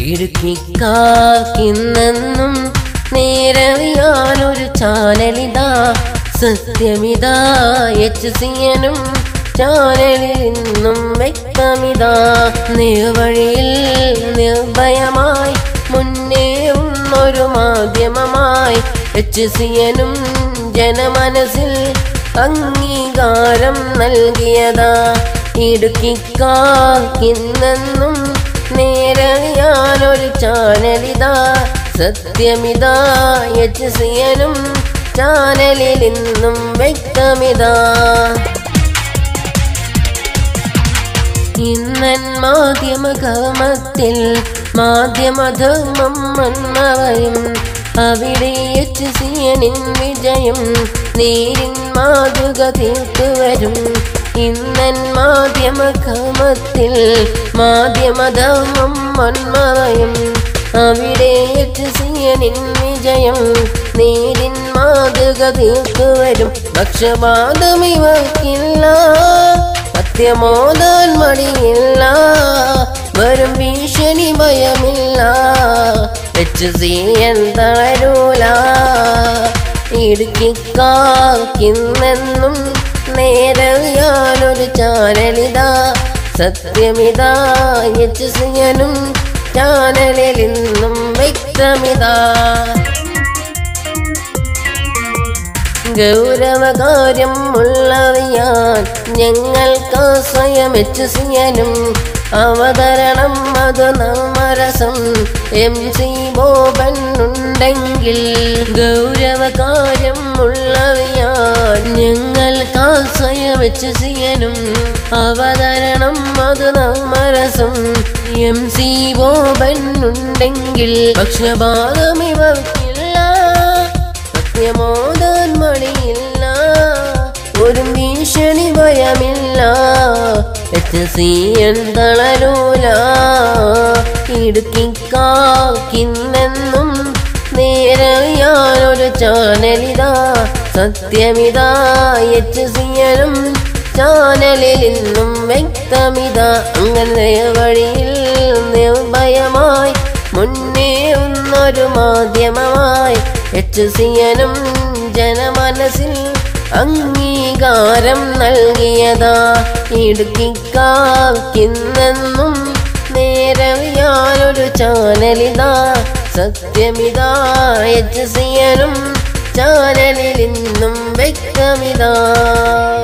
ഇടുക്കിക്കാക്കിന്നെന്നും നേരറിയാനൊരു ചാനലിതാ സത്യമിതാ എച്ച് സിയനും ചാനലിൽ നിന്നും വ്യക്തമിതാ നേർവഴിയിൽ നിർഭയമായി മുന്നേറുന്നൊരു മാധ്യമമായി എച്ച് സിയനും ജനമനസ്സിൽ അംഗീകാരം നൽകിയതാ ഇടുക്കിക്കാക്കിന്നെന്നും നേരറിയാനൊരു ചാനലിതാ സത്യമിതാ എച്ച് സിയനും ചാനലിൽ നിന്നും വ്യക്തമിതാ ഇന്നൻ മാധ്യമകർമ്മത്തിൽ മാധ്യമധർമ്മം മന്നവയും അവിടെ എച്ച് സിയനിൻ വിജയം നീരിൻ മാതൃക തീർത്തുവരും ഇന്നൻ മാധ്യമകർമ്മത്തിൽ മാധ്യമധർമ്മം മന്മറയും അവിടെ എച്ച് സിയനിൻ വിജയം നീരിൻ മാതൃക തീർത്തുവരും പക്ഷപാതം ഇവർക്കില്ല സത്യമോദാൻ മടിയില്ല വരും ഭീഷണി ഭയമില്ല എച്ച് സി എന്തളരൂല ഇടുക്കിക്കാക്കിന്നെന്നും നേരറിയാനൊരു ചാനലിതാ സത്യമിതാ എച്ച് സിയനും ചാനലിൽ നിന്നും വ്യക്തമിതാ ഗൗരവകാര്യം ഉള്ളറിയാൻ ഞങ്ങൾക്ക് സ്വയം എച്ച് സിയനും അവതരണം അത് നമ്മരസം എം സി ബോബൻ ഉണ്ടെങ്കിൽ ഗൗരവകാര്യം ഉള്ളറിയാൻ ഞങ്ങൾക്ക് സ്വയം എച്ച് സിയനും അവതരണം അത് നമ്മരസം എം സി ബോബൻ ഉണ്ടെങ്കിൽ പക്ഷപാതം ഇവർക്കില്ല സത്യമോദാൻ മണിയില്ല ഒരു ഭീഷണി ഭയമില്ല എച്ച് സി എന്തളരൂല ഇടുക്കിക്കാക്കിന്നെന്നും നേരറിയാനൊരു ചാനലിതാ സത്യമിതാ എച്ച് സിയനും ചാനലിൽ നിന്നും വ്യക്തമിതാ അങ്ങനെ വഴിയിൽ നിർഭയമായി മുന്നേറുന്നൊരു മാധ്യമമായി എച്ച് സിയനും ജനമനസ്സിൽ അംഗീകാരം നൽകിയതാ ഇടുക്കിക്കാക്കിന്നെന്നും നേരറിയാനൊരു ചാനലിതാ സത്യമിതാ എച്ച് സിയനും ചാനലിൽ നിന്നും വ്യക്തമിതാ